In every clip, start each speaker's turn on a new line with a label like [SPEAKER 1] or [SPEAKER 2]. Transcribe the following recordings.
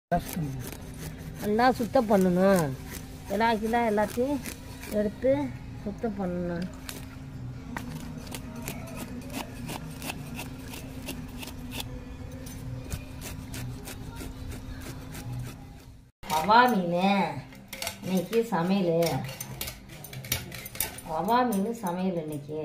[SPEAKER 1] நல்லா சுத்தம் பண்ணணும் எல்லா கிலோ எல்லாத்தையும் எடுத்து சுத்தம் பண்ணணும் வவா மீன் இன்னைக்கு சமையல் வவா மீன் சமையல் இன்னைக்கு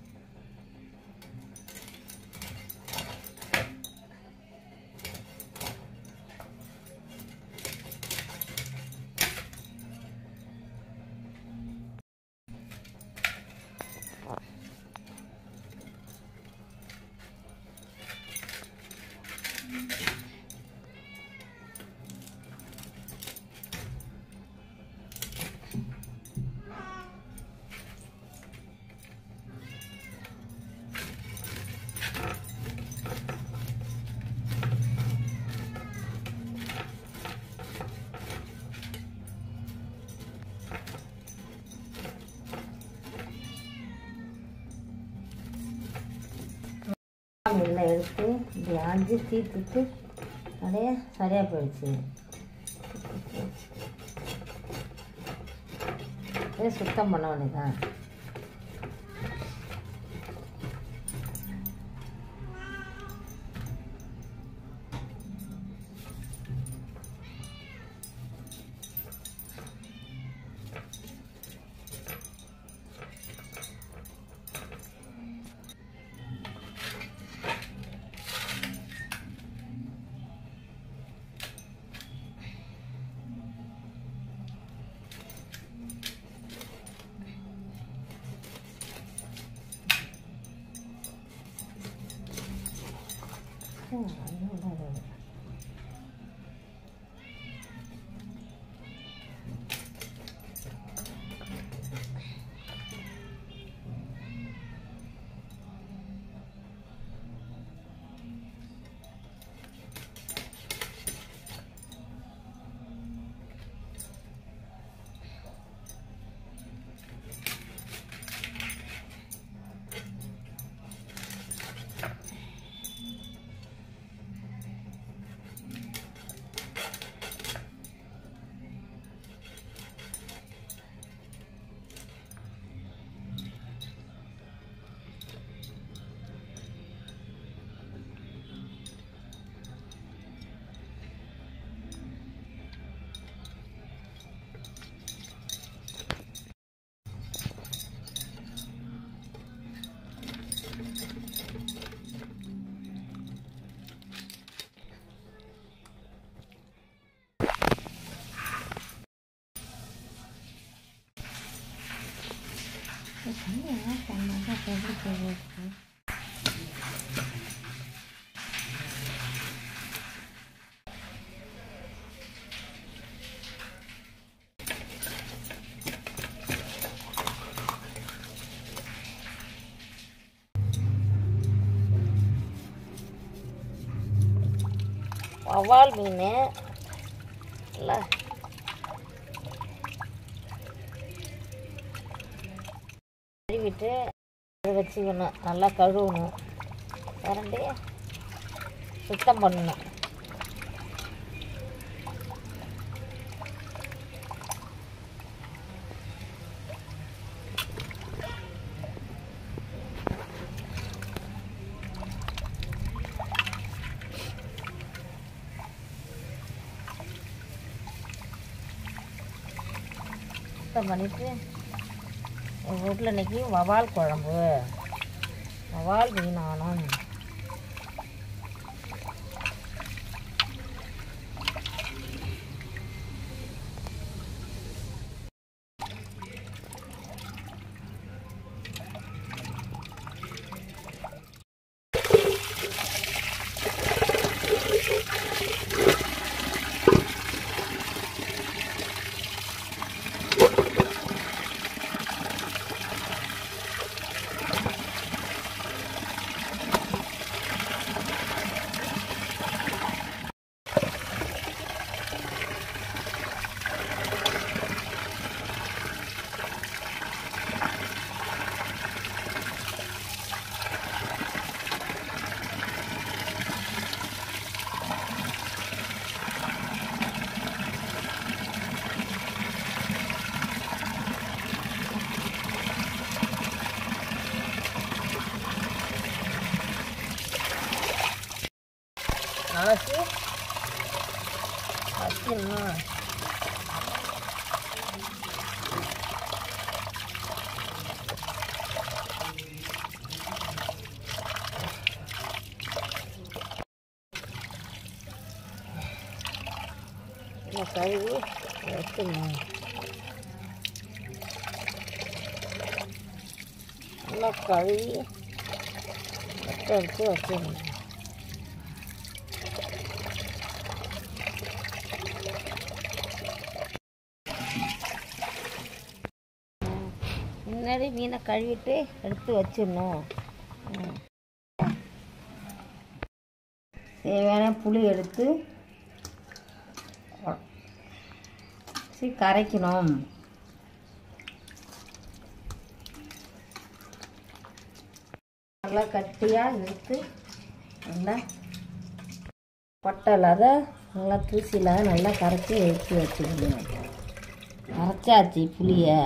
[SPEAKER 1] மீனை எடுத்து இப்படி அஞ்சு தீர்த்துட்டு அப்படியே சரியாக போயிடுச்சு அப்படியே சுத்தம் பண்ண வேண்டியதான் ம், அது விடாது. வவ்வால் மீன் நல்லா கழுவிட்டு அதை வச்சுக்கணும் நல்லா கழுவணும் கரண்டி சுத்தம் பண்ணணும் சுத்தம் பண்ணிவிட்டு எங்கள் வீட்டில் இன்னைக்கு வவால் குழம்பு வவால் மீனானம் அலசி வச்சிடணும் நல்லா கழுவி வச்சிடணும் நல்லா கழுவி வச்சு வச்சு வச்சிடணும் முன்னாடி மீனை கழுவிட்டு எடுத்து வச்சிடணும் ம். தேவையான புளி எடுத்து சி கரைக்கணும் நல்லா கட்டியாக எடுத்து நல்லா கொட்டை இல்லாத நல்லா தூசி இல்லாத நல்லா கரைச்சி எடுத்து வச்சுக்கணும் கரைச்சாச்சு புளியை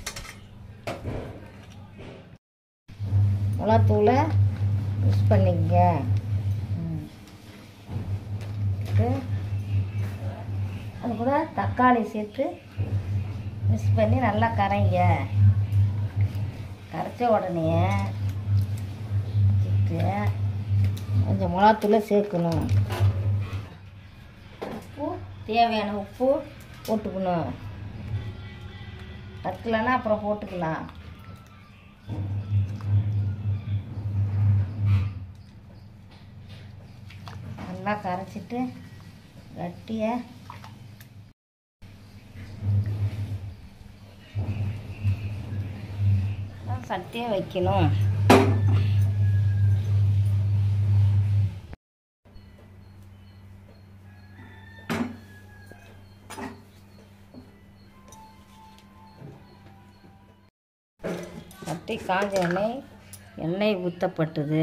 [SPEAKER 1] மிளகாத்தூளை மிக்ஸ் பண்ணிக்கங்க ம். இது அது கூட தக்காளி சேர்த்து மிக்ஸ் பண்ணி நல்லா கரைங்க கரைச்ச உடனே வச்சுட்டு கொஞ்சம் மிளகாத்தூளை சேர்க்கணும் உப்பு தேவையான உப்பு போட்டுக்கணும் பத்தலைன்னா அப்புறம் போட்டுக்கலாம் நல்லா கரைச்சிட்டு கட்டியை சட்டியை வைக்கணும் சட்டி காஞ்ச எண்ணெய் எண்ணெய் ஊற்றப்பட்டது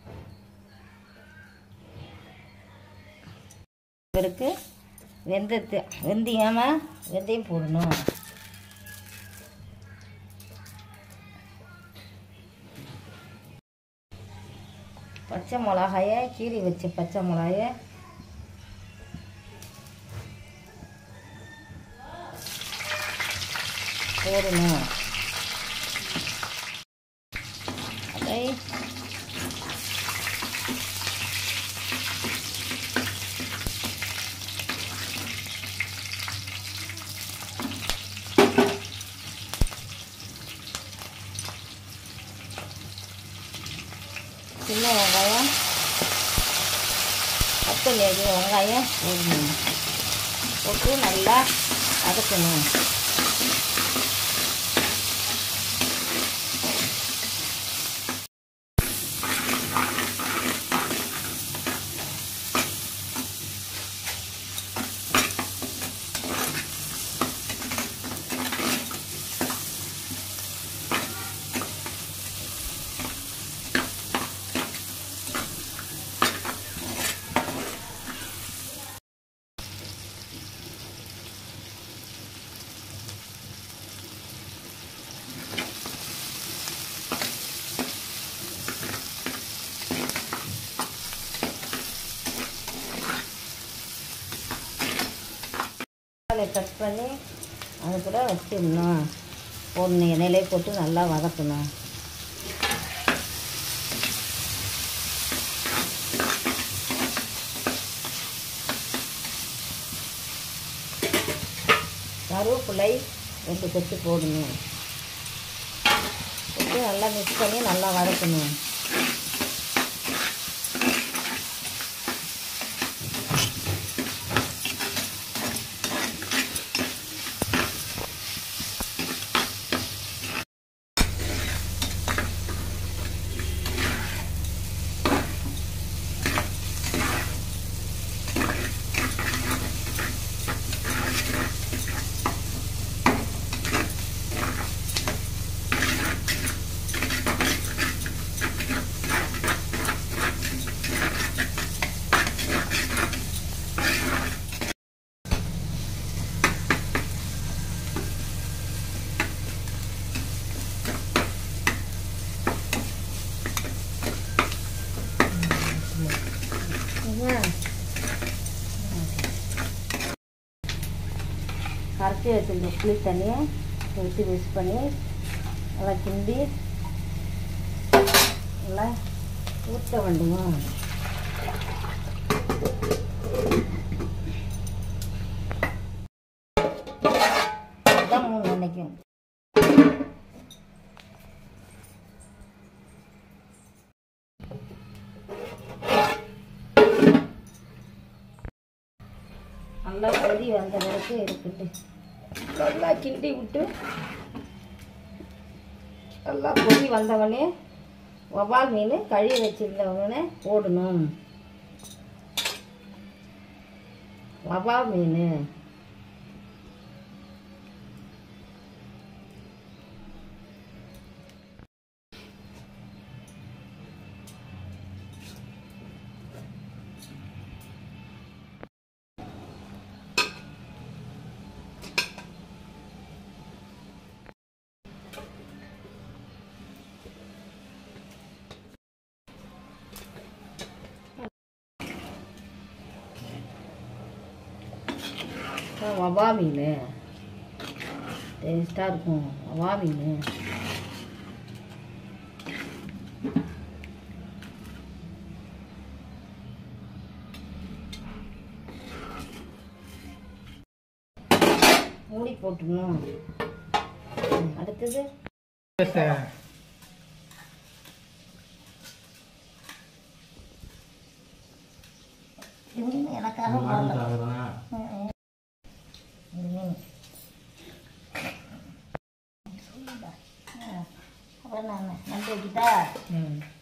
[SPEAKER 1] இருக்கு வெந்தயத்தை வெந்தயாம வெந்தயம் போடணும் பச்சை மிளகாய கீறி வச்ச பச்சை மிளகாய போடணும் அதை சின்ன வெங்காயம் கொத்தமல்லி அது வெங்காயம் போடணும் போட்டு நல்லா வதக்கணும் தக்காளி கட் பண்ணி அது கூட வச்சிடணும் போடணும் எண்ணெயிலே போட்டு நல்லா வதக்கணும் கருவேப்பிலை ரெண்டு கொத்து போடணும் போட்டு நல்லா மிக்ஸ் பண்ணி நல்லா வதக்கணும் கரைச்சி வச்சுருந்த புளி தண்ணியை ஊற்றி மிக்ஸ் பண்ணி நல்லா கிண்டி நல்லா ஊற்ற வேண்டுமா இதுதான் மூணு நினைக்கும் நல்லா கொதி வந்த வரைக்கும் இருக்குது நல்லா கிண்டி விட்டு நல்லா கொதி வந்தவொடனே வவ்வால் மீன் கழுவி வச்சிருந்தவொடனே போடணும் வவ்வால் மீன் வவா மீன் டேஸ்ட்டாக இருக்கும் வவா மீன் மூடி போட்டுடணும் ம், அடுத்தது இது எனக்காக போடல. ம், ம். ம். சொல்லுடா. ஆ, அப்புறம் நான் நன்றி வைக்கிட்டா
[SPEAKER 2] ம்